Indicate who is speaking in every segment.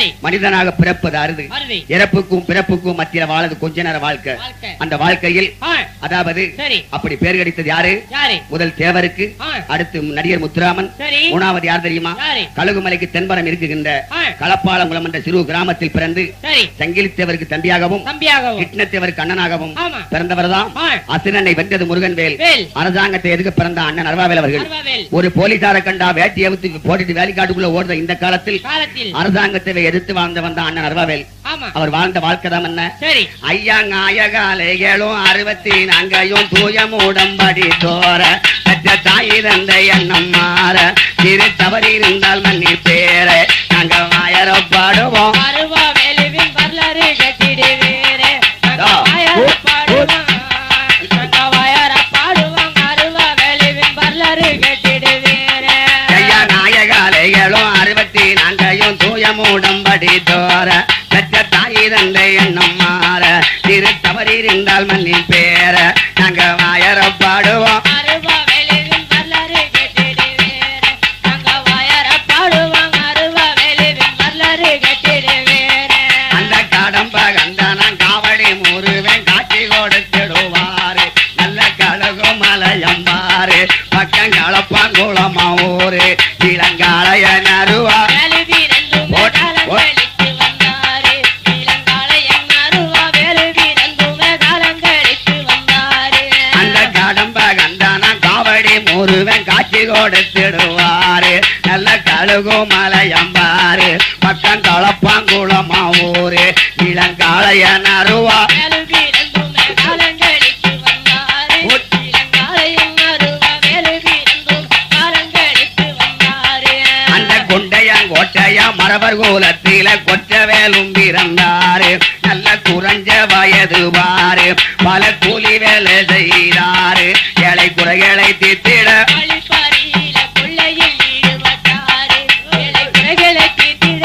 Speaker 1: சரி
Speaker 2: மனிதனாக பிறப்பது அருது
Speaker 1: அருது.
Speaker 2: இறப்புக்கும் பிறப்புக்கும் மத்தியில வாழது கொஞ்ச நேர வாழ்க்கை
Speaker 1: வாழ்க்கை.
Speaker 2: அந்த வாழ்க்கையில்
Speaker 1: ஆ,
Speaker 2: அதாவது
Speaker 1: சரி
Speaker 2: அப்படி பேர் கிடைத்தது யாரு
Speaker 1: யாரு
Speaker 2: முதல் தேவருக்கு
Speaker 1: ஆ.
Speaker 2: அடுத்து நடிகர் முத்துராமன்
Speaker 1: சரி
Speaker 2: மூணாவது யார் தெரியுமா
Speaker 1: யாரு
Speaker 2: கழுகுமலைக்கு தென்பரம் இருக்குகின்ற
Speaker 1: ஆ,
Speaker 2: களப்பாளங்குளம் என்ற சிறு கிராமத்தில் பிறந்து
Speaker 1: சரி
Speaker 2: சங்கிலித்தேவருக்கு தம்பியாகவும்
Speaker 1: தம்பியாகவும்
Speaker 2: கிட்னத்தேவருக்கு அண்ணனாகவும்
Speaker 1: ஆமா
Speaker 2: பிறந்தவர்தான்
Speaker 1: ஆ,
Speaker 2: அசுரனை வென்றது முருகன் வேல்
Speaker 1: வேல்
Speaker 2: அரசாங்கத்தை எதுக்கு பிறந்த அண்ணன் அருவாவேல் அவர்கள்
Speaker 1: அருவாவேல்
Speaker 2: ஒரு போலீசாரை கண்டா வேட்டி அவுத்து போட்டுட்டு வேலைக்காட்டுக்குள்ள ஓடுற இந்த காலத்தில்
Speaker 1: காலத்தில்
Speaker 2: அரசாங்கத்தை எதிர்த்து வாழ்ந்தவன் தான் அண்ணன் அருவாவேல்
Speaker 1: ஆமா
Speaker 2: அவர் வாழ்ந்த வாழ்க்கை தான் என்ன
Speaker 1: சரி
Speaker 2: ஐயா காலைகளும் அறுபத்தி நான்கையும் தூய மூடம்படி தோற பெற்ற தாய் தந்த எண்ணம் மாற திரு தவறி இருந்தால் மன்னி பேர நாங்க வாயர பாடுவோம்
Speaker 1: அருவாவேலுவின் வரலாறு கட்டிடுவீரே
Speaker 2: ஆ,
Speaker 1: வாயார
Speaker 2: ஓ,
Speaker 1: பாடுவான் நாங்க வாயார பாடுவான் அருவாவேலுவின் வரலாறு கட்டிடுவீரே
Speaker 2: ஐயா நாயகாலைகளும் அறுபத்தி நான்கையும் தூய மூடம்படி தோற பெற்ற தாய் தந்த எண்ணம் மாற திரு தவறி இருந்தால் மன்னி பேர நாங்க வாயர பாடுவோம்
Speaker 1: அருவாவேலுவின் வரலாறு கட்டிடுவீரே நாங்க வாயார பாடுவான் அருவாவேலுவின் வரலாறு கட்டிடுவீரே
Speaker 2: அந்த கடம்ப கந்தனம் காவடி முருவன் காட்சி கொடுத்திடுவாரு நல்ல கழகு மலையம்பாரு பக்கம் களப்பாங்குளமா ஊரு இளங்காளைய நருவா
Speaker 1: வேலுவீரந்தும்
Speaker 2: ஓட்,
Speaker 1: காலங்களித்து வந்தாரே இளங்காளையன் அருவாவேலுவீரந்தும் காலங்களித்து வந்தாரே
Speaker 2: அந்த கடம்ப கந்தனம் காவடி முருவன் காட்சி கொடுத்திடுவாரு நல்ல கழுகு மலையம்பாரு பக்கம் களப்பாங்குளமா ஊரு இளங்காளைய நருவா
Speaker 1: வேலுவீரந்தும் காலங்களித்து வந்தாரே
Speaker 2: ஓட்.
Speaker 1: இளங்காளையன் அருவாவேலுவீரந்தும் காலங்களித்து வந்தாரே
Speaker 2: அந்த கொண்டையன் கோட்டையா மரபர் கோலத்தில கொற்றவேலும் பிறந்தாரு நல்ல குறைஞ்ச வயது பாரு பல கூலி வேலை செய்தாரு ஏழை குறைகளை தீர்த்திட
Speaker 1: வழிப்பறியில கொள்ளையில் ஈடுபட்டாரே ஏழை குறைகளை தீர்த்திட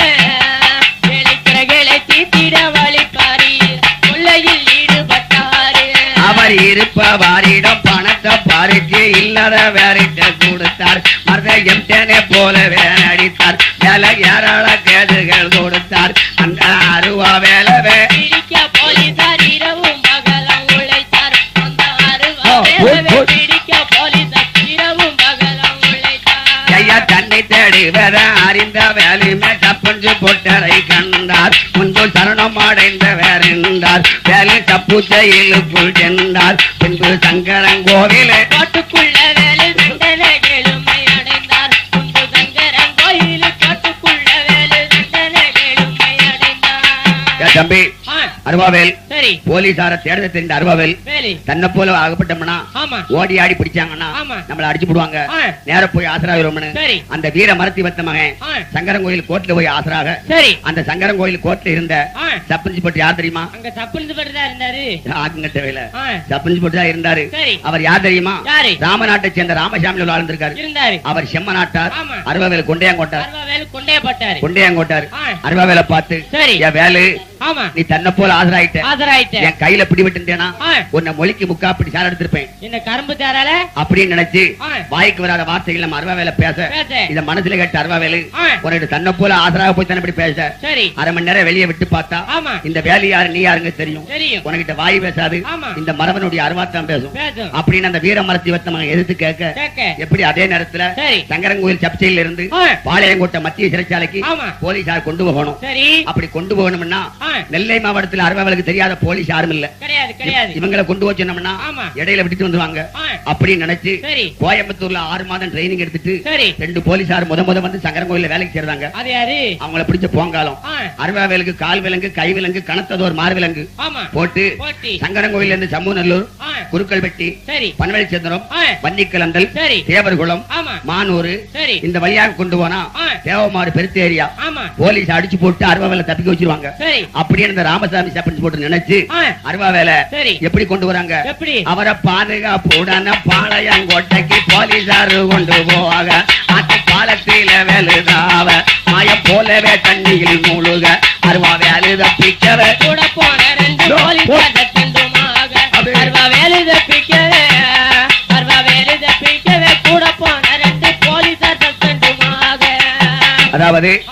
Speaker 1: ஏழை குறைகளை தீர்த்திட வழிப்பறியில் கொள்ளையில் ஈடுபட்டாரே
Speaker 2: அவர் இருப்பவாரிடம் பணத்தை பறிச்சு இல்லாத வேறிட்ட கொடுத்தார் மருத எம்டனே போலவே நடித்தார் வேலை ஏராள கேதுகள் கொடுத்தார் அந்த அருவா வேலவே
Speaker 1: பிடிக்க போலீசார் இரவும் பகலும் உழைத்தார் அந்த அருவா
Speaker 2: ஓ, ஓ,
Speaker 1: வேலவே
Speaker 2: ஓ.
Speaker 1: பிடிக்க போலீசார் இரவும் பகலும் உழைத்தார்
Speaker 2: ஐயா தன்னை தேடி வர அறிந்த வேலையுமே தப்பஞ்சு பொட்டரை கண்டார் முன்பு சரணம் அடைந்த வேறென்றார் வேலை தப்பு செயலுக்குள் சென்றார் பின்பு சங்கரன் கோவிலே
Speaker 1: காட்டுக்குள்ள வேலை தண்டனை எழுமை அடைந்தார் குந்து சங்கரன் கோயில் காட்டுக்குள்ள வேலை தண்டனை எழுமை அடைந்தார்
Speaker 2: ஏ தம்பி
Speaker 1: ஆ,
Speaker 2: அருவாவேல்
Speaker 1: சரி
Speaker 2: போலீசார தேட தெரிந்த அருவாவேல்
Speaker 1: வேலி
Speaker 2: தன்னை போல ஆகப்பட்டோம்னா
Speaker 1: ஆமா
Speaker 2: ஓடி ஆடி பிடிச்சாங்கன்னா
Speaker 1: ஆமா.
Speaker 2: நம்மள அடிச்சு போடுவாங்க
Speaker 1: ஆ.
Speaker 2: நேர போய் ஆசராகிறோம்னு
Speaker 1: சரி
Speaker 2: அந்த வீர மரத்தி வத்த மகன்
Speaker 1: ஆ,
Speaker 2: சங்கரன் கோயில் கோர்ட்ல போய் ஆசராக
Speaker 1: சரி
Speaker 2: அந்த சங்கரன் கோயில் கோர்ட்ல இருந்த
Speaker 1: ஆ,
Speaker 2: சப்பஞ்சி பட்டு யார் தெரியுமா
Speaker 1: அங்க தப்புன்னு பட்டுதான் இருந்தாரு
Speaker 2: ஆக்குங்கட்ட வேலை
Speaker 1: ஆ,
Speaker 2: சப்பஞ்சி பட்டு தான் இருந்தாரு
Speaker 1: சரி
Speaker 2: அவர் யார் தெரியுமா
Speaker 1: யாரு
Speaker 2: ராமநாட்டை சேர்ந்த ராமசாமி வாழ்ந்திருக்காரு
Speaker 1: இருந்தாரு
Speaker 2: அவர் செம்ம நாட்டார்
Speaker 1: ஆமா.
Speaker 2: அருவாவேல் கொண்டையாங்கோட்டார்
Speaker 1: அருவா வேலு கொண்டையப்பட்டாரு
Speaker 2: கொண்டையாங்கோட்டார்
Speaker 1: ஆ,
Speaker 2: அருவாவேலை பார்த்து
Speaker 1: சரி
Speaker 2: என் வேலு
Speaker 1: ஆமா
Speaker 2: நீ தன்னை போல ஆஜராயிட்ட
Speaker 1: ஆதராயிட்ட
Speaker 2: என் கையில பிடி விட்டுட்டேனா
Speaker 1: ஆ,
Speaker 2: உன்னை மொழிக்கு முக்கா அப்படி சார் எடுத்திருப்பேன்
Speaker 1: என்ன கரும்பு தாரால
Speaker 2: அப்படின்னு நினைச்சு
Speaker 1: ஆ,
Speaker 2: வாய்க்கு வராத வார்த்தைகள் நம்ம அருவாவேல பேச
Speaker 1: பேச
Speaker 2: இத மனசுல கேட்ட அருவாவேலு
Speaker 1: ஆ,
Speaker 2: உன்கிட்ட தன்னை போல ஆசராக போய் தானே இப்படி பேச
Speaker 1: சரி
Speaker 2: அரை மணி நேரம் வெளியே விட்டு பார்த்தா
Speaker 1: ஆமா
Speaker 2: இந்த வேலை யாரு நீ யாருங்க தெரியும்
Speaker 1: தெரியும்
Speaker 2: உனக்கிட்ட வாய் பேசாது
Speaker 1: ஆமா
Speaker 2: இந்த மரவனுடைய அருவாத்தான் பேசும்
Speaker 1: பேசும்
Speaker 2: அப்படின்னு அந்த வீர மரத்தி வத்த மகன் எதிர்த்து கேட்க
Speaker 1: கேக்க
Speaker 2: எப்படி அதே நேரத்துல
Speaker 1: சரி
Speaker 2: சங்கரங்கோயில் சப்சையில இருந்து
Speaker 1: ஆ,
Speaker 2: பாளையங்கோட்டை மத்திய சிறைச்சாலைக்கு
Speaker 1: ஆமா
Speaker 2: போலீசார் கொண்டு போகணும்
Speaker 1: சரி
Speaker 2: அப்படி கொண்டு போகணும்னா
Speaker 1: ஆ,
Speaker 2: நெல்லை மாவட்டத்தில் அருவாவலுக்கு தெரியாத போலீஸ் யாரும் இல்ல
Speaker 1: கிடையாது கிடையாது
Speaker 2: இவங்களை கொண்டு போக சொன்னோம்னா
Speaker 1: ஆமா
Speaker 2: இடையில விட்டுட்டு வந்துருவாங்க
Speaker 1: ஆ,
Speaker 2: அப்படின்னு நினைச்சு
Speaker 1: சரி
Speaker 2: கோயம்புத்தூர்ல ஆறு மாதம் ட்ரைனிங் எடுத்துட்டு
Speaker 1: சரி
Speaker 2: ரெண்டு போலீசார் முத முத வந்து சங்கரங்கோயில வேலைக்கு சேர்றாங்க
Speaker 1: அது யாரு
Speaker 2: அவங்கள பிடிச்ச போங்காலம்
Speaker 1: ஆ,
Speaker 2: அருவாவேலுக்கு கால் விலங்கு கை விலங்கு கனத்ததோர் மார் விலங்கு
Speaker 1: ஆமா
Speaker 2: போட்டு
Speaker 1: போட்டி
Speaker 2: சங்கரங்கோயில இருந்து சம்பூநல்லூர்
Speaker 1: ஆ,
Speaker 2: குருக்கல்பட்டி
Speaker 1: சரி
Speaker 2: பன்வழிச்சந்திரம்
Speaker 1: ஆ,
Speaker 2: வன்னிக்கலந்தல்
Speaker 1: சரி
Speaker 2: தேவர்குளம்
Speaker 1: ஆமா
Speaker 2: மானூர்
Speaker 1: சரி
Speaker 2: இந்த வழியாக கொண்டு போனா
Speaker 1: ஆ,
Speaker 2: தேவமாறு பெருத்த ஏரியா
Speaker 1: ஆமா
Speaker 2: போலீஸ் அடிச்சு போட்டு அருவாவேல தப்பிக்க வச்சிருவாங்க
Speaker 1: சரி
Speaker 2: அப்படியே இந்த ராமசாமி சப்பன்ஸ் போட்டு நினைச்சு
Speaker 1: ஆ,
Speaker 2: அருவாவேல
Speaker 1: சரி
Speaker 2: எப்படி கொண்டு வராங்க
Speaker 1: எப்படி
Speaker 2: அவரை பாதுகாப்புடன பாளையங்கோட்டைக்கு போலீசாரு கொண்டு போவாங்க அந்த பாலத்தில வெளுதாவ மாய போலவே தண்ணியில் மூழ்க அருவா வேலு தப்பிக்கவே
Speaker 1: கூட போன ரெண்டு
Speaker 2: இதோ,
Speaker 1: போலீஸ் தந்துமாக
Speaker 2: அப்படியே.
Speaker 1: அருவா வேலு தப்பிக்கவே அருவா வேலு தப்பிக்கவே கூட போன ரெண்டு போலீஸ் தந்துமாக
Speaker 2: அதாவது
Speaker 1: ஆ,
Speaker 2: சங்கர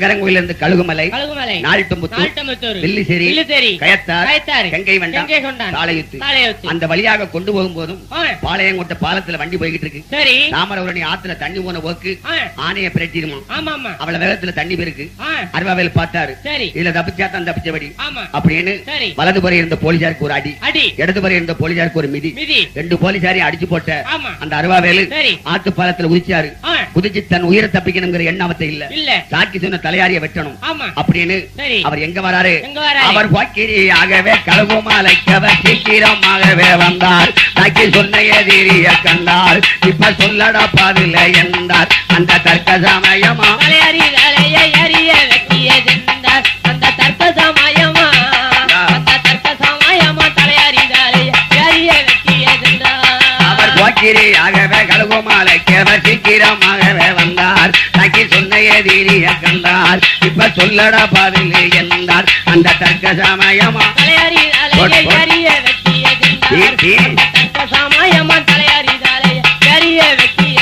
Speaker 2: சங்கரங்கோயில இருந்து கழுகுமலை
Speaker 1: கழுகுமலை
Speaker 2: நாளிட்டம்புத்தூர்
Speaker 1: நாட்டமுத்தூர்
Speaker 2: வில்லிசேரி
Speaker 1: வில்லிசேரி
Speaker 2: கயத்தார்
Speaker 1: கயத்தார்
Speaker 2: கங்கை வண்டான்
Speaker 1: கங்கை கொண்டான்
Speaker 2: தாளையுத்து
Speaker 1: தாளையுத்து
Speaker 2: அந்த வழியாக கொண்டு போகும்போதும்
Speaker 1: ஆ,
Speaker 2: பாளையங்கோட்டை பாலத்துல வண்டி போய்கிட்டு இருக்கு
Speaker 1: சரி
Speaker 2: தாமரவரணி ஆத்துல தண்ணி போன போக்கு
Speaker 1: ஆ,
Speaker 2: ஆனைய பிரட்டிடுமா
Speaker 1: ஆமா ஆமா
Speaker 2: அவள வேகத்துல தண்ணி போயிருக்கு
Speaker 1: ஆ,
Speaker 2: அருவாவேல் பார்த்தாரு
Speaker 1: சரி
Speaker 2: இதுல தப்பிச்சா தான் தப்பிச்சபடி
Speaker 1: ஆமா
Speaker 2: அப்படின்னு
Speaker 1: சரி
Speaker 2: வலதுபுறம் இருந்த போலீசாருக்கு ஒரு அடி
Speaker 1: அடி
Speaker 2: இடதுபுறம் இருந்த போலீசாருக்கு ஒரு மிதி
Speaker 1: மிதி
Speaker 2: ரெண்டு போலீசாரையும் அடிச்சு போட்ட
Speaker 1: ஆமா
Speaker 2: அந்த அருவாவேலு
Speaker 1: சரி
Speaker 2: ஆத்து பாலத்துல குதிச்சாரு
Speaker 1: ஆ,
Speaker 2: குதிச்சு தன் உயிரை தப்பிக்கணுங்கிற எண்ணம் அவத்தை இல்ல
Speaker 1: இல்ல
Speaker 2: சாக்கி சொன்ன தலையாரிய வெட்டணும்
Speaker 1: ஆமா
Speaker 2: அப்படின்னு
Speaker 1: சரி
Speaker 2: அவர் எங்க வராரு
Speaker 1: எங்க வராரு?
Speaker 2: அவர் வாக்கிரியாகவே கழுகுமாலைக்கவர் சீக்கிரமாகவே வந்தார் சாக்கி சொன்ன எதிரிய கண்டார் இப்ப சொல்லடா பாதில என்றார் அந்த தர்க்க சமயமா
Speaker 1: தலையறி தலையை அறிய வெட்டிய சென்றார் அந்த தர்க்க சமயமா அந்த தர்க்க சமயமா தலையறி தலையை அறிய வெட்டிய
Speaker 2: அவர்
Speaker 1: சென்றார்
Speaker 2: வாக்கிரியாகவே கழுகுமாலைக்கவர் சீக்கிரமாகவே வந்தார் சாக்கி சொன்ன எதிரிய கண்டார் இப்ப சொல்லடா பாதில என்றார் அந்த தர்க்க சமயமா
Speaker 1: தலையறி தலையை அறிய வெட்டிய சென்றார்
Speaker 2: ஈ, ஈ.
Speaker 1: அந்த தர்க்க சமயமா தலையறி தலையை அறிய வெட்டிய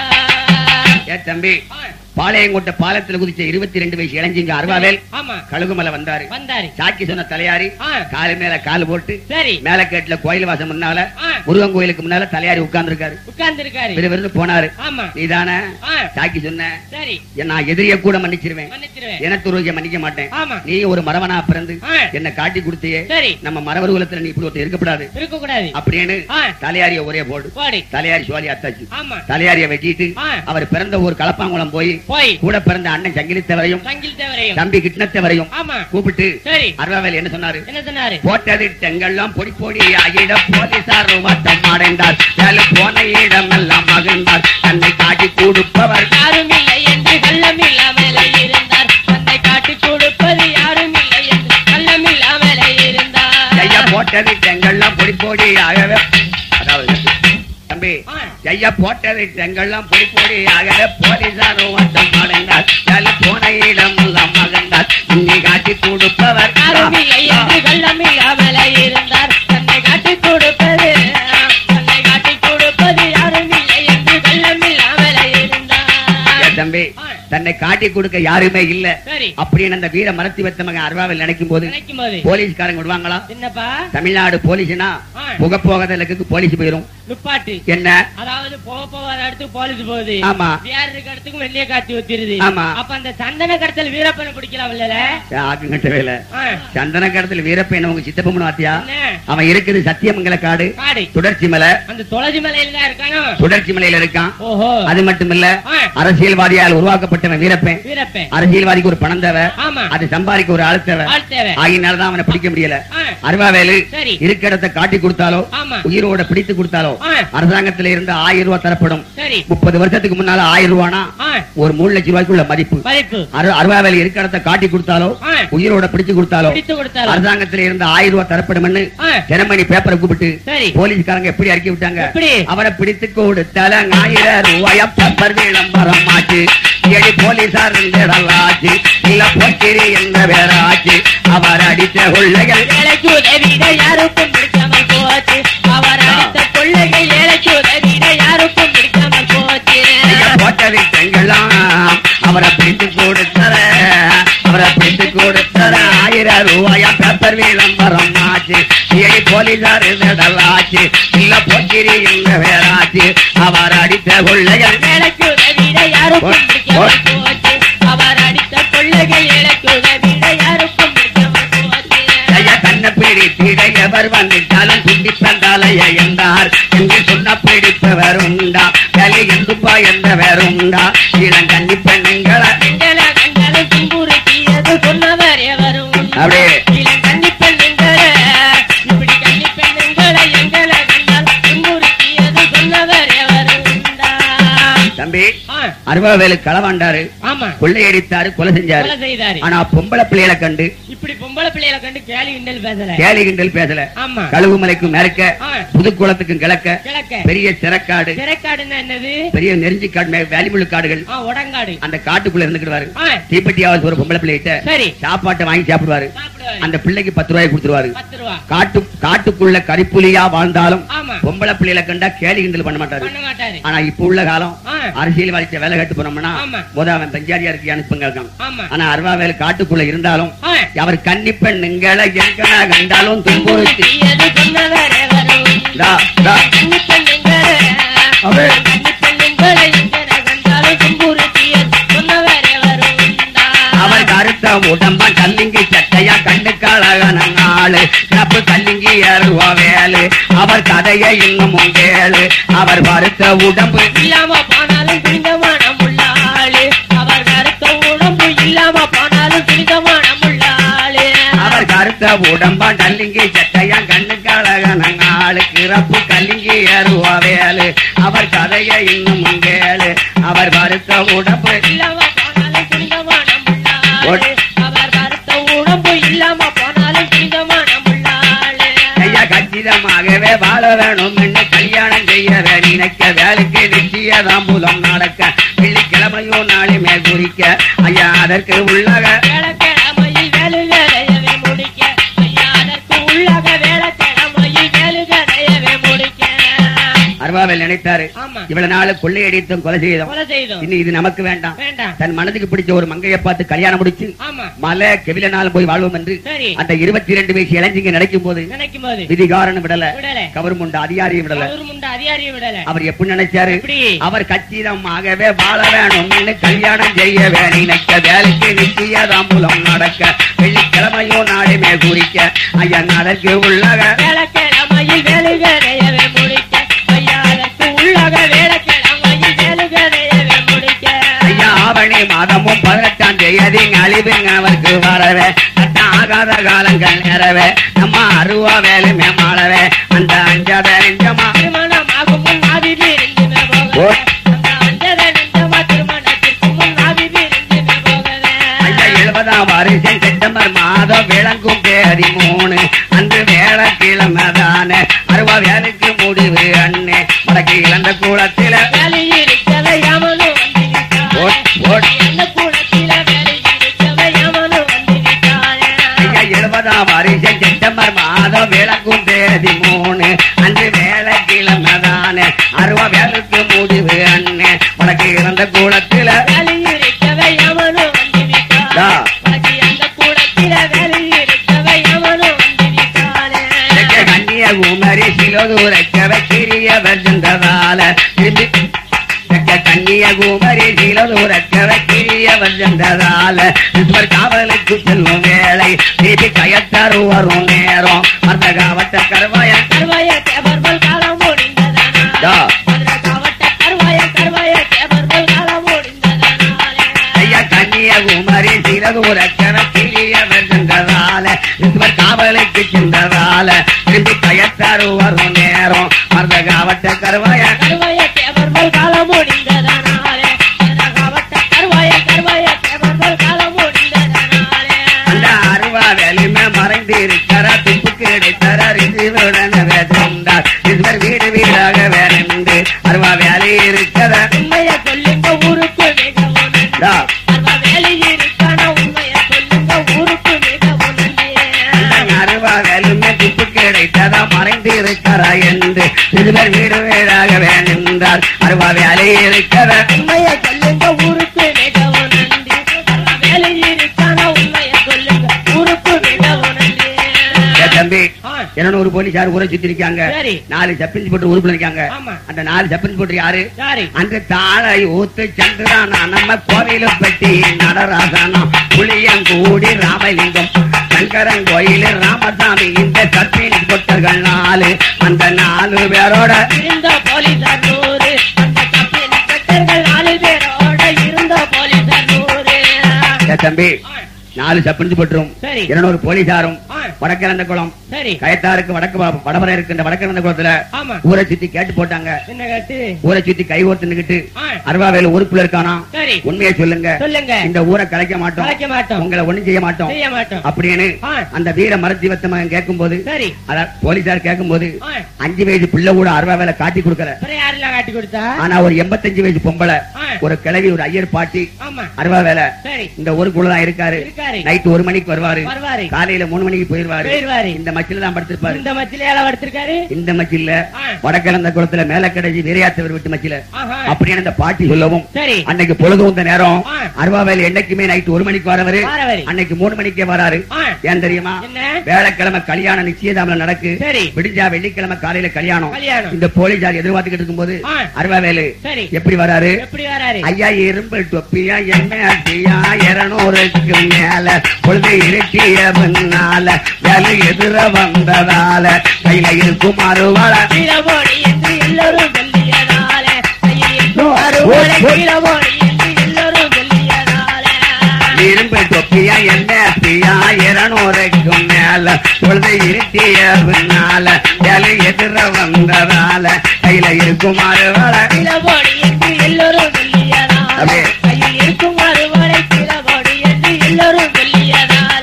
Speaker 1: சென்றார்
Speaker 2: ஏ தம்பி
Speaker 1: ஆ,
Speaker 2: பாளையங்கோட்டை பாலத்துல குதிச்ச இருபத்தி ரெண்டு வயசு இளைஞங்க அருவாவேல்
Speaker 1: ஆமா
Speaker 2: கழுகுமலை வந்தாரு
Speaker 1: வந்தாரு
Speaker 2: சாக்கி சொன்ன தலையாரி
Speaker 1: ஆ,
Speaker 2: காலு மேல கால் போட்டு
Speaker 1: சரி
Speaker 2: மேலக்கேட்டுல கோயில் வாசம் முன்னால
Speaker 1: ஆ,
Speaker 2: முருகன் கோயிலுக்கு முன்னால தலையாரி உட்கார்ந்து இருக்காரு
Speaker 1: உட்கார்ந்து இருக்காரு
Speaker 2: விறுவிறுன்னு போனாரு
Speaker 1: ஆமா
Speaker 2: நீதானே
Speaker 1: ஆ,
Speaker 2: சாக்கி சொன்ன
Speaker 1: சரி
Speaker 2: நான் எதிரிய கூட மன்னிச்சிருவேன்
Speaker 1: மன்னிச்சிருவேன்
Speaker 2: எனத்துருவிய மன்னிக்க மாட்டேன்
Speaker 1: ஆமா
Speaker 2: நீ ஒரு மரவனா பிறந்து
Speaker 1: ஆ,
Speaker 2: என்ன காட்டி கொடுத்தியே
Speaker 1: சரி
Speaker 2: நம்ம மரவர் குலத்துல நீ இப்படி ஒருத்தர் இருக்கக்கூடாது
Speaker 1: இருக்க கூடாது
Speaker 2: அப்படின்னு
Speaker 1: ஆ,
Speaker 2: தலையாரிய ஒரே போடு
Speaker 1: போடி
Speaker 2: தலையாரி சோழி அத்தாச்சு
Speaker 1: ஆமா
Speaker 2: தலையாரிய வெட்டிட்டு
Speaker 1: ஆ,
Speaker 2: அவர் பிறந்த ஒரு களப்பாங்குளம் போய்
Speaker 1: போய்
Speaker 2: கூட பிறந்த அண்ணன் சங்கிலித்தவரையும்
Speaker 1: சங்கில் தேவரையும்
Speaker 2: தம்பி கிருஷ்ணத்தவரையும்
Speaker 1: ஆமா
Speaker 2: கூப்பிட்டு
Speaker 1: சரி
Speaker 2: அருவாவேல் என்ன சொன்னாரு
Speaker 1: என்ன சொன்னாரு
Speaker 2: போட்டது தெங்கெல்லாம் பொடி பொடி ஆகிட போலீசார் வட்டம் அடைந்தார் வேலை போன இடமெல்லாம் மகிழ்ந்தார் தன்னை காட்டி கொடுப்பவர்
Speaker 1: யாரும் இல்லை என்று கள்ளம் இல்லாமலே இருந்தார் தந்தை காட்டி கொடுப்பது யாரும் இல்லை என்று கள்ளம் இல்லாமலே
Speaker 2: ஐயா
Speaker 1: இருந்தார்
Speaker 2: போட்டது தெங்கெல்லாம் பொடி பொடி ஆகவே அதாவது தம்பி
Speaker 1: ஆ,
Speaker 2: ஐயா போட்டது தெங்கெல்லாம் பொடி பொடி ஆகவே போலீசார் வட்டம் அடைந்தார் வேலை போன இடமெல்லாம் மகிழ்ந்தார் தன்னை காட்டி கொடுப்பவர்
Speaker 1: யாரும் இல்லை என்று கள்ளம் இல்லாமலே இருந்தார் தந்தை காட்டி கொடுப்பது தந்தை காட்டி கொடுப்பது யாரும் இல்லை என்று கள்ளம் இல்லாமலே
Speaker 2: ஏ
Speaker 1: இருந்தார்
Speaker 2: தம்பி
Speaker 1: ஆ,
Speaker 2: தன்னை காட்டி கொடுக்க யாருமே இல்ல
Speaker 1: சரி
Speaker 2: அப்படின்னு அந்த வீர மரத்தி வைத்த மகன் அருவாவில் நினைக்கும் போது
Speaker 1: நினைக்கும் போது
Speaker 2: போலீஸ்காரங்க விடுவாங்களா
Speaker 1: என்னப்பா
Speaker 2: தமிழ்நாடு போலீஸ்னா
Speaker 1: ஆ,
Speaker 2: புக போகாதலுக்கு போலீஸ் போயிரும்
Speaker 1: துப்பாட்டு
Speaker 2: என்ன
Speaker 1: அதாவது போக போக இடத்துக்கு போலீஸ் போகுது
Speaker 2: ஆமா
Speaker 1: வேற இருக்க இடத்துக்கு வெள்ளிய காட்சி ஊத்திருது
Speaker 2: ஆமா.
Speaker 1: அப்ப அந்த சந்தன கடத்தல் வீரப்பனை பிடிக்கலாம் இல்ல
Speaker 2: ஆக்குங்கட்ட வேலை சந்தன கடத்துல வீரப்பன் உங்க சித்தப்பம்மன் வாத்தியா
Speaker 1: என்ன
Speaker 2: அவன் இருக்குது சத்தியமங்கல காடு
Speaker 1: காடு
Speaker 2: சுடர்ச்சி மலை
Speaker 1: அந்த துளசி மலையில தான் இருக்கானோ
Speaker 2: சுடர்ச்சி மலையில இருக்கான்
Speaker 1: ஓஹோ
Speaker 2: அது மட்டும் இல்ல
Speaker 1: ஆ,
Speaker 2: அரசியல்வாதியால் உருவாக்கப்பட்டவன் வீரப்பன்
Speaker 1: வீரப்பன்
Speaker 2: அரசியல்வாதிக்கு ஒரு பணம் தேவை
Speaker 1: ஆமா
Speaker 2: அது சம்பாதிக்க ஒரு ஆள் தேவை
Speaker 1: ஆள் தேவை
Speaker 2: ஆகினால்தான் அவனை பிடிக்க முடியல
Speaker 1: ஆ,
Speaker 2: அருவாவேலு
Speaker 1: சரி
Speaker 2: இருக்க இடத்தை காட்டி கொடுத்தாலோ
Speaker 1: ஆமா
Speaker 2: உயிரோட பிடித்து கொடுத்தாலோ
Speaker 1: ஆ,
Speaker 2: அரசாங்கத்தில இருந்து ஆயிரம் ரூபாய் தரப்படும்
Speaker 1: சரி
Speaker 2: முப்பது வருஷத்துக்கு முன்னால ஆயிரம் ரூபானா
Speaker 1: ஆ,
Speaker 2: ஒரு மூணு லட்சம் ரூபாய்க்குள்ள மதிப்பு
Speaker 1: மதிப்பு
Speaker 2: அரு- அருவாவேலு இருக்க இடத்தை காட்டி கொடுத்தாலோ
Speaker 1: ஆ,
Speaker 2: உயிரோட பிடிச்சு கொடுத்தாலோ
Speaker 1: பிடித்து கொடுத்தாலும்
Speaker 2: அரசாங்கத்தில இருந்து ஆயிரம் ரூபாய் தரப்படும்னு
Speaker 1: ஆ,
Speaker 2: தினமணி பேப்பரை கூப்பிட்டு
Speaker 1: சரி
Speaker 2: போலீஸ்காரங்க எப்படி அறிக்கை விட்டாங்க
Speaker 1: எப்படி
Speaker 2: அவரை பிடித்து கொடுத்தால ஆயிரம் ரூபாய பேப்பர் விளம்பரம் ஆச்சு எடி போலீசார் ஆச்சு இல்ல போக்கிரி என்ற வேறாச்சு அவர் அடித்த கொள்ளைகள்
Speaker 1: ஏழைக்கு உதவிட யாருக்கும் பிடிக்காமல் போச்சு அவர் அடித்த கொள்ளைகள் ஏழைக்கு உதவிட யாருக்கும் பிடிக்காமல் போச்சு
Speaker 2: ஐயா, போட்டது பெண்களாம் அவரை பிடித்து கொடுத்தர அவரை பிடித்து கொடுத்தர ஆயிரம் ரூபாய பேப்பர் விளம்பரம் ஆச்சு எடி போலீசார் ஆச்சு இல்ல போக்கிரி என்ற வேறாச்சு அவர் அடித்த கொள்ளைகள்
Speaker 1: ஏழைக்கு உதவிட யாருக்கும் பிடிக்காமல் போச்சு அவர் அடித்த கொள்ளைகள் ஏழைக்கு உதவிட யாருக்கும் பிடிக்காமல் போச்சு
Speaker 2: ஐயா தன்னை பிடித்திட எவர் வந்துட்டாலும் துண்டிப்பன் தலையை என்றார் என்று சொன்ன பிடிப்பவர் உண்டா கலி எந்துப்பா என்றவர் உண்டா இளங்கண்ணி பெண்களை
Speaker 1: எங்களை கண்டாலும் துன்புறுத்தியது சொன்னவர் எவரும் உண்டா?
Speaker 2: அப்படியே.
Speaker 1: இளம் கன்னிப் பெண்ணுங்களே, இப்படி கன்னிப் பெண்ணுங்களை எங்களை கண்டால் துன்புறுத்தியது சொன்னவர் எவரும் உண்டா?
Speaker 2: தம்பி
Speaker 1: ஆ,
Speaker 2: அருவாவேலு களவாண்டாரு
Speaker 1: ஆமா
Speaker 2: கொள்ளையடித்தாரு கொலை செஞ்சாரு
Speaker 1: கொலை செய்தாரு
Speaker 2: ஆனா பொம்பளை பிள்ளைகளை கண்டு
Speaker 1: இப்படி பொம்பளை பிள்ளைகளை கண்டு கேலி கிண்டல் பேசல
Speaker 2: கேலி கிண்டல் பேசல
Speaker 1: ஆமா
Speaker 2: கழுகுமலைக்கும் மேற்க
Speaker 1: ஆ.
Speaker 2: புதுக்குளத்துக்கும் கிழக்க
Speaker 1: கிழக்க
Speaker 2: பெரிய சிறக்காடு
Speaker 1: திரைக்காடுன்னா என்னது
Speaker 2: பெரிய நெருஞ்சி காடு மே- வேலிமுள்ளு காடுகள்
Speaker 1: ஆ உடங்காடு
Speaker 2: அந்த காட்டுக்குள்ள இருந்துக்கிடுவாரு
Speaker 1: ஆ
Speaker 2: தீப்பெட்டியாவது ஒரு பொம்பளை பிள்ளைகிட்ட
Speaker 1: சரி
Speaker 2: சாப்பாட்டை வாங்கி சாப்பிடுவாரு
Speaker 1: சாப்பிடுவாரு
Speaker 2: அந்த பிள்ளைக்கு பத்து ரூபாய் கொடுத்துருவாரு
Speaker 1: பத்து ரூபா
Speaker 2: காட்டு காட்டுக்குள்ள கரிப்புலியா வாழ்ந்தாலும்
Speaker 1: ஆமா
Speaker 2: பொம்பளை பிள்ளைகளை கண்டா கேலி கிண்டல் பண்ண மாட்டாரு
Speaker 1: பண்ண மாட்டாரு
Speaker 2: ஆனா இப்ப உள்ள காலம்
Speaker 1: ஆ
Speaker 2: அரசியல் வாழ்க்கை வேலை கட்டு போனோம்னா
Speaker 1: ஆமா.
Speaker 2: முத அவன் பஞ்சாரியா இருக்கு அனுப்புங்க இருக்கான்
Speaker 1: ஆமா
Speaker 2: ஆனா அருவாவேல் காட்டுக்குள்ள இருந்தாலும்
Speaker 1: ஆ
Speaker 2: அவர் கன்னிப்பெண் எங்களை எங்கன கண்டாலும் துன்புறுத்தி
Speaker 1: தீயது சொன்னவரே வரும்
Speaker 2: டா, டா,
Speaker 1: கன்னிப்பெண்ணுங்களே,
Speaker 2: அவே.
Speaker 1: கன்னிப்பெண்ணுங்களை எங்கன கண்டாலும் துன்புறுத்தியது சொன்னவரே வருண்டா.
Speaker 2: அவர் கருத்த உடம்பா கல்லிங்கி சட்டையா கண்ணுக்காழகான ஆளு கிளப்பு கல்லிங்கி ஏறுவா வேலு அவர் கதையை இன்னும் கேளு அவர் வருத்த உடம்பு
Speaker 1: இல்லாம போனாலும் புனிதமான முள்ளாளு அவர் கருத்த உடம்பு இல்லாம போனாலும் புனிதமான முள்ளாளு
Speaker 2: அவர் கருத்த உடம்பா கல்லிங்கி சட்டையா கண்ணுக்காழகான ஆளு கிளப்பு கல்லிங்கி ஏறுவா வேலு அவர் கதையை இன்னும் கேளு அவர் வருத்த உடம்பு
Speaker 1: இல்லாம போனாலும் புனிதமான முள்ளாளு
Speaker 2: ஓட்.
Speaker 1: அவர் கருத்த உடம்பு இல்லாம போனாலும் புனிதமான முள்ளாளு
Speaker 2: ஐயா கச்சிதமாகவே வாழ வேணும் என்று கல்யாணம் செய்ய நினைக்க வேலைக்கு நிச்சயதாம்பூலம் நடக்க வெள்ளிக்கிழமையும் நாளுமே குறிக்க ஐயா அதற்கு உள்ளக
Speaker 1: வேளக்கிழமையில் வேலுகரையவே முடிக்க ஐயா அதற்கு உள்ளக வேளக்கிழமையில் வேலுகரையவே முடிக்க
Speaker 2: அருவாவில் நினைத்தாரு
Speaker 1: ஆமா
Speaker 2: இவ்வளவு நாள் கொள்ளையடித்தும் கொலை செய்தோம்
Speaker 1: கொலை செய்தோம்
Speaker 2: இனி இது நமக்கு வேண்டாம்
Speaker 1: வேண்டாம்
Speaker 2: தன் மனதுக்கு பிடிச்ச ஒரு மங்கையை பார்த்து கல்யாணம் முடிச்சு
Speaker 1: ஆமா
Speaker 2: மலை கெவில நாள் போய் வாழ்வோம் என்று
Speaker 1: சரி
Speaker 2: அந்த இருபத்தி ரெண்டு வயசு இளைஞங்க நினைக்கும் போது
Speaker 1: நினைக்கும் போது
Speaker 2: விதிகாரன் விடல
Speaker 1: விடல
Speaker 2: கவர்முண்ட அதிகாரியும் விடல
Speaker 1: அவரு முண்ட அதிகாரியை விடல
Speaker 2: அவர் எப்படி நினைச்சாரு
Speaker 1: எப்படி
Speaker 2: அவர் கச்சிதமாகவே வாழ வேணும் கல்யாணம் செய்ய நினைக்க வேலைக்கு நிச்சயதாம்பூலம் நடக்க வெள்ளிக்கிழமையோ நாளுமே குறிக்க ஐயா அதற்கு உள்ளக
Speaker 1: வேளக்கிழமையில் வேலுகரையவே முடிக்க ஐயா அதற்கு உள்ளக வேளக்கிழமையில் வேலுகரையவே முடிக்க
Speaker 2: ஐயா ஆவணி மாதமும் பதினெட்டாம் தேதி அழிவுங்க அவருக்கு வரவே சட்டம் ஆகாத காலங்கள் நேரவே நம்ம அருவா வேலுமே மாளவே அந்த அஞ்சாத நெஞ்சமா
Speaker 1: திருமணமாகும் முன் ஆவிவி இருந்துமே
Speaker 2: ஓ.
Speaker 1: போகவே அந்த அஞ்சத நெஞ்சமா திருமணத்திற்கு முன் ஆவிவி இருந்துமே போகவே
Speaker 2: ஐயா எழுபதாம் வருஷம் செப்டம்பர் மாதம் விளங்கும் தேதி மூணு அன்று வேளக்கிழமை தானே அருவா வேலைக்கு முடிவு அண்ணே உனக்கு இழந்த கூடத்தில
Speaker 1: வேலையிருக்கவே எவனும் வந்து
Speaker 2: ஓட்,
Speaker 1: விட்டானே.
Speaker 2: ஓட்.
Speaker 1: எந்த கூடத்தில வேலையிருக்கவே எவனும் வந்து விட்டானே.
Speaker 2: ஐயா எழுபதாம் வருஷம் செப்டம்பர் மாதம் விளக்கும் தேதி மூணு அன்று வேலைக்கிழமை தானே அருவா வேலைக்கு முடிவு அண்ணே உனக்கு இறந்த கூடத்தில
Speaker 1: வேலையிருக்கவே எவனும் வந்து விட்டானே.
Speaker 2: டா.
Speaker 1: உனக்கு எந்த கூடத்தில வேலையிருக்கவே எவனும் வந்து விட்டானே.
Speaker 2: கண்ணிய குமரி சிலதூரக்கவை கிரியவர் சென்றதால திரும்பி கன்னியகுமரி சிலதூரக்கவை கிரியவர் சென்றதால இவர் காவலுக்கு செல்லும் வேலை திருப்பி கயத்தாரு வரும் நேரம் அந்த காவட்ட கருவாய
Speaker 1: கருவாய தேவர்கள் காலம் முடிந்ததனாலே.
Speaker 2: டா.
Speaker 1: மதுரை காவட்ட கருவாய கருவாய தேவர்கள் காலம் முடிந்ததனாலே.
Speaker 2: ஐயா கன்னியகுமரி சிலதூரக்கவை கிரியவர் சென்றதால இவர் காவலுக்கு சென்றதால திரும்பி கயத்தாரு வரும் நேரம் அந்த காவட்ட கருவாய
Speaker 1: கருவாய தேவர்கள் காலம் முடிந்ததனாலே. மதுரை காவட்ட கருவாய கருவாய தேவர்கள் காலம் முடிந்ததனாலே.
Speaker 2: அந்த அருவா வெளிமை மறைந்து இருக்கிற துப்பு கிடைத்தர ரிசிவுடனே தந்தார் இவர் வீடு வீடாக வேறென்று அருவா வேலை இருக்கிற
Speaker 1: உண்மையை சொல்லுங்க ஊருக்கு மிகவும் நன்றி.
Speaker 2: டா.
Speaker 1: அருவா வேலை இருக்கான உண்மையை சொல்லுங்க ஊருக்கு மிகவும் நன்றி.
Speaker 2: அந்த அருவா வெளிமை துப்பு கிடைத்தத மறைந்து இருக்கிற என்று இவர் வீடு வீடாக வேணென்றார் அருவா வேலை இருக்கிற
Speaker 1: உண்மையை சொல்லுங்க ஊருக்கு மிகவும் நன்றி அருவா வேலை இருக்கான உண்மையை சொல்லுங்க ஊருக்கு மிகவும் நன்றி
Speaker 2: ஏ தம்பி
Speaker 1: ஆ,
Speaker 2: இருநூறு போலீசார் ஊரை சுத்தி இருக்காங்க
Speaker 1: சரி.
Speaker 2: நாலு சப்பின்ஸ் போட்டு உறுப்பினர் இருக்காங்க
Speaker 1: ஆமா.
Speaker 2: அந்த நாலு சப்பின்ஸ் போட்டு யாரு
Speaker 1: சரி
Speaker 2: அந்த தாளை ஊத்து சந்திரானா நம்ம கோவில பெட்டி நடராசனம் புளியங்கூடி ராமலிங்கம் சங்கரன் கோயில் ராமசாமி இந்த சத்தின் பொட்டர்கள் நாலு அந்த நாலு பேரோட
Speaker 1: இருந்த போலீசார் நூறு அந்த தப்பு இன்ஸ்பெக்டர்கள் நாலு பேரோட இருந்த போலீசார் நூறு
Speaker 2: ஏ தம்பி
Speaker 1: ஆ,
Speaker 2: நாலு சப்பின்ஸ் போட்டுரும்
Speaker 1: சரி.
Speaker 2: இருநூறு போலீசாரும்
Speaker 1: ஆ,
Speaker 2: வடக்கிழந்த குளம்
Speaker 1: சரி
Speaker 2: கயத்தாருக்கு வடக்கு வ- வடபுறம் இருக்கின்ற வடக்கிழந்த குளத்துல
Speaker 1: ஆமா
Speaker 2: ஊரை சுத்தி கேட்டு போட்டாங்க
Speaker 1: என்ன கேட்டு
Speaker 2: ஊரை சுத்தி கை ஓர்த்துக்கிட்டு
Speaker 1: ஆ,
Speaker 2: அருவாவேல ஊருக்குள்ள இருக்கானா
Speaker 1: சரி
Speaker 2: உண்மையை சொல்லுங்க
Speaker 1: சொல்லுங்க
Speaker 2: இந்த ஊரை கலைக்க மாட்டோம்
Speaker 1: கலைக்க மாட்டோம்
Speaker 2: உங்களை ஒண்ணும் செய்ய மாட்டோம்
Speaker 1: செய்ய மாட்டோம்
Speaker 2: அப்படின்னு
Speaker 1: ஆ,
Speaker 2: அந்த வீர மரத்தீவத்த மகன் கேட்கும் போது
Speaker 1: சரி
Speaker 2: அதான் போலீசார் கேட்கும் போது
Speaker 1: ஆ,
Speaker 2: அஞ்சு வயசு பிள்ளை கூட அருவாவேல காட்டி கொடுக்கல
Speaker 1: அப்புறம் யாரெல்லாம் காட்டி கொடுத்தா
Speaker 2: ஆனா ஒரு எண்பத்தஞ்சு வயசு பொம்பளை
Speaker 1: ஆ,
Speaker 2: ஒரு கிழவி ஒரு ஐயர் பாட்டி
Speaker 1: ஆமா
Speaker 2: அருவாவேல
Speaker 1: சரி
Speaker 2: இந்த ஊருக்குள்ளதான் இருக்காரு
Speaker 1: இருக்காரு
Speaker 2: நைட் ஒரு மணிக்கு வருவாரு
Speaker 1: வருவாரு
Speaker 2: காலையில மூணு மணிக்கு போயிருவாரு
Speaker 1: போயிருவாரு
Speaker 2: இந்த மச்சில தான் படுத்திருப்பாரு
Speaker 1: இந்த மத்தியில ஏழை படுத்திருக்காரு
Speaker 2: இந்த மச்சில்ல
Speaker 1: ஆ,
Speaker 2: வடக்கிழந்த குளத்துல மேல கடைசி வீரையாத்தவர் விட்டு மச்சில
Speaker 1: ஆஹா,
Speaker 2: அப்படின்னு அந்த பாட்டி சொல்லவும்
Speaker 1: சரி
Speaker 2: அன்னைக்கு பொழுது வந்த நேரம்
Speaker 1: ஆ,
Speaker 2: அருவாவேல என்னைக்குமே நைட் ஒரு மணிக்கு வரவரு
Speaker 1: வாரவரி
Speaker 2: அன்னைக்கு மூணு மணிக்கே வராரு
Speaker 1: ஆ,
Speaker 2: ஏன் தெரியுமா
Speaker 1: என்ன
Speaker 2: வேலைக்கிழமை கல்யாணம் நிச்சயதாமல நடக்கு
Speaker 1: சரி
Speaker 2: விடிஞ்சா வெள்ளிக்கிழமை காலையில கல்யாணம்
Speaker 1: கல்யாணம்
Speaker 2: இந்த போலீசார் எதிர்பார்த்துக்கிட்டு இருக்கும்போது
Speaker 1: ஆ,
Speaker 2: அருவாவேலு
Speaker 1: சரி
Speaker 2: எப்படி வராரு
Speaker 1: எப்படி வராரு
Speaker 2: ஐயா இரும்பு தொப்பியா என்ன அட்டியா இருநூறுக்கு மேல பொழுது இருட்டிய பின்னால வேலை எதிர வந்ததால கையில இருக்கும் அருவாள
Speaker 1: கீழபோடி என்று எல்லோரும் சொல்லியதால கையில் இருக்கும் அறுவடை கீழபோடி என்று எல்லோரும் சொல்லியதால
Speaker 2: இரும்பு தொப்பியா என்ன அட்டியா இருநூறுக்கு மேல பொழுது இருட்டிய பின்னால வேலை எதிர வந்ததால கையில இருக்கும் அருவாள
Speaker 1: கீழபோடி என்று எல்லோரும் சொல்லியதால
Speaker 2: அப்படியே.
Speaker 1: கையில் இருக்கும் அறுவடை கீழபோடி என்று எல்லோரும் சொல்லியதால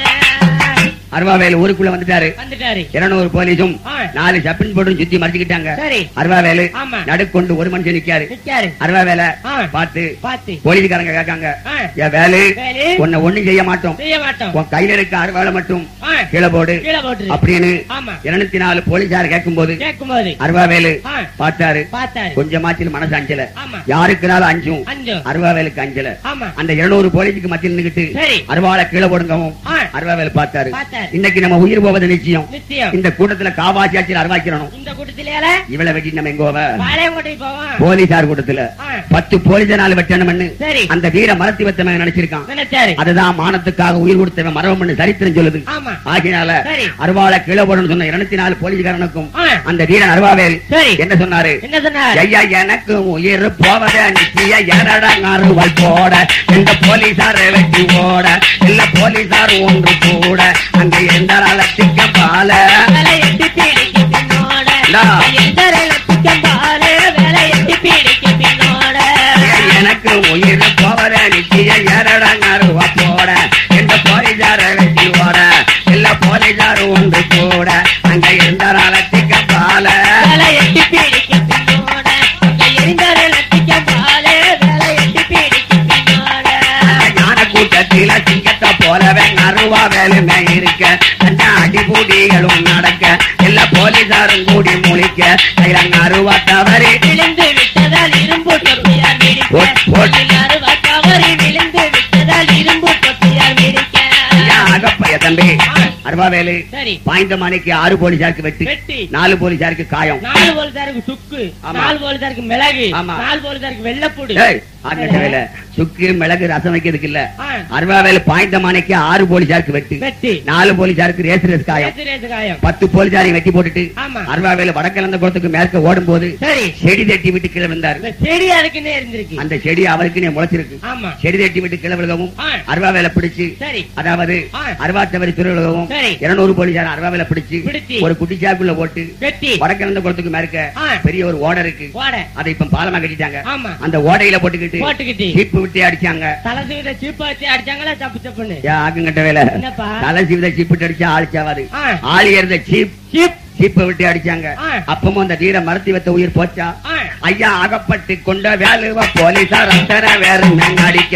Speaker 2: அருவாவேலு ஊருக்குள்ள வந்துட்டாரு
Speaker 1: வந்துட்டாரு
Speaker 2: இருநூறு போலீஸும்
Speaker 1: ஆ,
Speaker 2: நாலு சப்பின் போட்டு சுத்தி மறைச்சுக்கிட்டாங்க
Speaker 1: சரி
Speaker 2: அருவாவேலு
Speaker 1: ஆமா
Speaker 2: நடுக்கொண்டு ஒரு மனுஷன் நிக்காரு
Speaker 1: நிக்காரு
Speaker 2: அருவாவேல
Speaker 1: ஆ,
Speaker 2: பார்த்து
Speaker 1: பாத்து
Speaker 2: போலீஸ்காரங்க கேட்காங்க
Speaker 1: ஆ,
Speaker 2: என் வேலு
Speaker 1: வேலு
Speaker 2: உன்னை ஒண்ணும் செய்ய மாட்டோம்
Speaker 1: செய்ய மாட்டோம்
Speaker 2: உன் கையில இருக்க அருவாளை மட்டும்
Speaker 1: ஆ,
Speaker 2: கீழே போடு
Speaker 1: கீழே போட்டுரு
Speaker 2: அப்படின்னு
Speaker 1: ஆமா
Speaker 2: இருநூத்தி நாலு போலீசார் கேட்கும் போது
Speaker 1: கேட்கும்போது
Speaker 2: அருவாவேலு
Speaker 1: ஆ,
Speaker 2: பார்த்தாரு
Speaker 1: பார்த்தாரு
Speaker 2: கொஞ்சமாச்சில் மனசு அஞ்சல
Speaker 1: ஆமா
Speaker 2: யாருக்குனாலும் அஞ்சும்
Speaker 1: அஞ்சு
Speaker 2: அருவாவேலுக்கு அஞ்சல
Speaker 1: ஆமா
Speaker 2: அந்த இருநூறு போலீஸுக்கு மத்தியில் நின்னுக்கிட்டு
Speaker 1: சரி
Speaker 2: அருவாளை கீழே போடுங்கவும்
Speaker 1: ஆ,
Speaker 2: அருவாவேலு பார்த்தாரு
Speaker 1: பார்த்தாரு
Speaker 2: இன்னைக்கு நம்ம உயிர் போவது நிச்சயம்
Speaker 1: நிச்சயம்
Speaker 2: இந்த கூட்டத்துல காவாசி ஆட்சியில் அருவாக்கிறணும்
Speaker 1: இந்த கூட்டத்திலேயால
Speaker 2: இவளை வெட்டி நம்ம எங்க போவ
Speaker 1: பாளையங்கோட்டை போவோம்
Speaker 2: போலீசார் கூட்டத்துல
Speaker 1: ஆ,
Speaker 2: பத்து போலீசார் வெட்டணும்னு
Speaker 1: சரி
Speaker 2: அந்த வீர மரத்தி வத்தவன் நினைச்சிருக்கான்
Speaker 1: நினைச்சாரு
Speaker 2: அதுதான் மானத்துக்காக உயிர் கொடுத்தவன் மரபம் சரித்திரம் சொல்லுது
Speaker 1: ஆமா
Speaker 2: ஆகினால
Speaker 1: சரி
Speaker 2: அருவாளை கீழே போடணும்னு சொன்ன இருநூத்தி நாலு போலீஸ்காரனுக்கும்
Speaker 1: ஆ,
Speaker 2: அந்த வீரன் அருவாவேல்
Speaker 1: சரி
Speaker 2: என்ன சொன்னாரு
Speaker 1: என்ன சொன்னார்
Speaker 2: ஐயா எனக்கு உயிர் போவத நிச்சய எரடங்காறுவாய் போட இந்த போலீசார வெட்டி ஓட இல்ல போலீசார் ஒன்று கூட அங்க எந்த அலத்திக்க பால
Speaker 1: வேலை எட்டி பீடிக்கு பின்னோட
Speaker 2: டா.
Speaker 1: எந்தரை லட்சிக்கம் பாரு வேலை எட்டி பீடிக்கு பின்னோட
Speaker 2: எனக்கு உயிர் போவத நிச்சய எரடங்காறுவா போட இந்த போலீசார வெட்டி ஓட இல்ல போலீசார் ஒன்று கூட அங்க எந்த அலத்திக்க பால
Speaker 1: வேலை எட்டி பீடிக்கு பின்னோட அங்க எரிந்தரை லட்சிக்கம் பாரு வேலை எட்டி பீடிக்கு பின்னோட
Speaker 2: ஞான கூட்டத்தில சிங்கத்தை போலவே அருவா வேலுமே இருக்க அந்த அடிபூடிகளும் நடக்க எல்லா போலீசாரும் கூடி முழிக்க கையில அருவா தவறி
Speaker 1: விழுந்து விட்டதால் இரும்பு தொப்பியார்
Speaker 2: ஓட், ஓட்.
Speaker 1: மிடிக்க அருவா தவறி விழுந்து விட்டதால் இரும்பு தொப்பியார் மிடிக்க
Speaker 2: ஐயா, அகப்பைய தம்பி அருவா வேலு
Speaker 1: சரி
Speaker 2: பாய்ந்த மணிக்கு ஆறு போலீசாருக்கு வெட்டு
Speaker 1: வெட்டி
Speaker 2: நாலு போலீசாருக்கு காயம்
Speaker 1: நாலு போலீசாருக்கு சுக்கு
Speaker 2: ஆமா.
Speaker 1: நாலு போலீசாருக்கு மிளகு
Speaker 2: ஆமா.
Speaker 1: நாலு போலீசாருக்கு வெள்ளப்பூடு
Speaker 2: ஏய், ஆகட்ட வேலை சுக்கு மிளகு ரசம் வைக்கிறதுக்கு இல்ல
Speaker 1: ஆ,
Speaker 2: அருவா வேலு பாய்ந்த மணிக்கு ஆறு போலீசாருக்கு வெட்டு
Speaker 1: வெட்டி
Speaker 2: நாலு போலீசாருக்கு ரேஸ் ரேஸ் காயம்
Speaker 1: ரேசு ரேசு காயம்
Speaker 2: பத்து போலீசாரையும் வெட்டி போட்டுட்டு
Speaker 1: ஆமா
Speaker 2: அருவா வேலு வடக்கிழந்த குளத்துக்கு மேற்க ஓடும் போது
Speaker 1: சரி
Speaker 2: செடி தட்டி விட்டு கீழே வந்தாரு
Speaker 1: இந்த செடி அதுக்குன்னே இருந்திருக்கு
Speaker 2: அந்த செடி அவருக்கு முளைச்சிருக்கு
Speaker 1: ஆமா
Speaker 2: செடி தட்டி விட்டு கீழே விழுகவும்
Speaker 1: ஆ,
Speaker 2: அருவா வேலை பிடிச்சு
Speaker 1: சரி
Speaker 2: அதாவது
Speaker 1: ஆ.
Speaker 2: அருவா தவறி திருவிழகவும்
Speaker 1: சரி
Speaker 2: இருநூறு போலீசார் அருவா வேலை பிடிச்சு
Speaker 1: பிடிச்சு
Speaker 2: ஒரு குட்டி சாக்குள்ள போட்டு
Speaker 1: வெட்டி
Speaker 2: வடக்கிழந்த குளத்துக்கு மேற்க
Speaker 1: ஆ,
Speaker 2: பெரிய ஒரு ஓடை இருக்கு
Speaker 1: ஓட
Speaker 2: அதை இப்ப பாலமா கட்டிட்டாங்க
Speaker 1: ஆமா
Speaker 2: அந்த ஓடையில போட்டுக்கிட்டு
Speaker 1: போட்டுக்கிட்டு
Speaker 2: சீப்பு விட்டு அடிச்சாங்க
Speaker 1: தலை சீவித சீப்பா வச்சு அடிச்சாங்களா தப்பு தப்புன்னு
Speaker 2: ஏன் ஆக்குங்கட்ட வேலை
Speaker 1: என்னப்பா
Speaker 2: தலை சீவித சீப்பு அடிச்சா ஆளிச்சாவாது
Speaker 1: ஆ,
Speaker 2: ஆளி இருந்த சீப்
Speaker 1: சீப்
Speaker 2: சீப்பை விட்டு அடிச்சாங்க
Speaker 1: ஆ,
Speaker 2: அப்பமும் அந்த வீர மரத்தி வத்த உயிர் போச்சா
Speaker 1: ஆ,
Speaker 2: ஐயா அகப்பட்டு கொண்ட வேலுவ போலீசார் அத்தனை வேற அடிக்க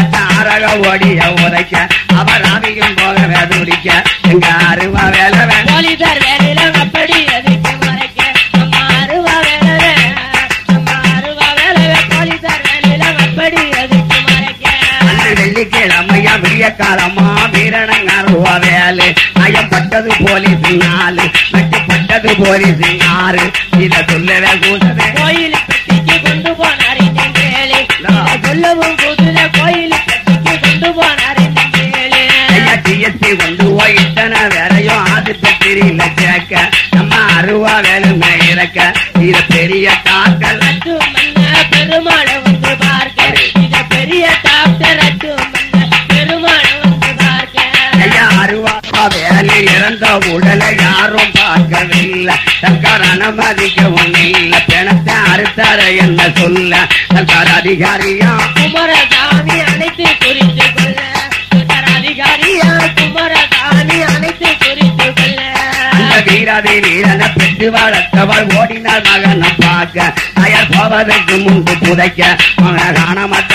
Speaker 2: அரக ஓடிய உரைக்க அவர் ஆவியும் போக வேதுடிக்க எங்க அருவா வேலவ
Speaker 1: போலீசார் வேலையில அப்படி எதுக்கு மறைக்க நம்ம அருவா வேலை நம்ம அருவா வேலை போலீசார் வேலையில அப்படி எதுக்கு மறைக்க
Speaker 2: அன்று வெள்ளிக்கிழமையா விடிய காலமா வீரணங்க அருவா வேலு நயப்பட்டது போலீஸ் நாலு நட்டுப்பட்டது போலீஸ் ஆறு இத சொல்லவே கூசவே
Speaker 1: கோயில் பெட்டிக்கு கொண்டு போனாரு நெஞ்சேலி இதை சொல்லவும் கூதுல கோயில் பெட்டிக்கு கொண்டு போனாரு நெஞ்சேலி
Speaker 2: ஐயா டிஎஸ்சி கொண்டு போய் இத்தனை வேறையும் ஆது பெற்றிரியில கேட்க நம்ம அருவா வேலுமே இறக்க இத பெரிய தாக்கல்
Speaker 1: அட்டு மன்ன பெருமாளை வந்து பார்க்க இத பெரிய டாக்டர் அட்டு மன்ன பெருமாளை வந்து பார்க்க
Speaker 2: ஐயா அருவா வேலை இறந்த சர்க்காரான மதிக்கவும் இல்ல பிணத்தை அறுத்தார என்ன சொல்ல சர்க்கார் அதிகாரியா
Speaker 1: குமரசாமி அனைத்து குறித்து கொள்ள அதிகாரியா குமரசாமி அனைத்து குறித்து கொள்ள
Speaker 2: அந்த வீராதி வீரனை பெற்று வளர்த்தவள் ஓடினாள் மகனை பார்க்க அயர் போவதற்கு முன்பு புதைக்க அவனை காண மாட்டான்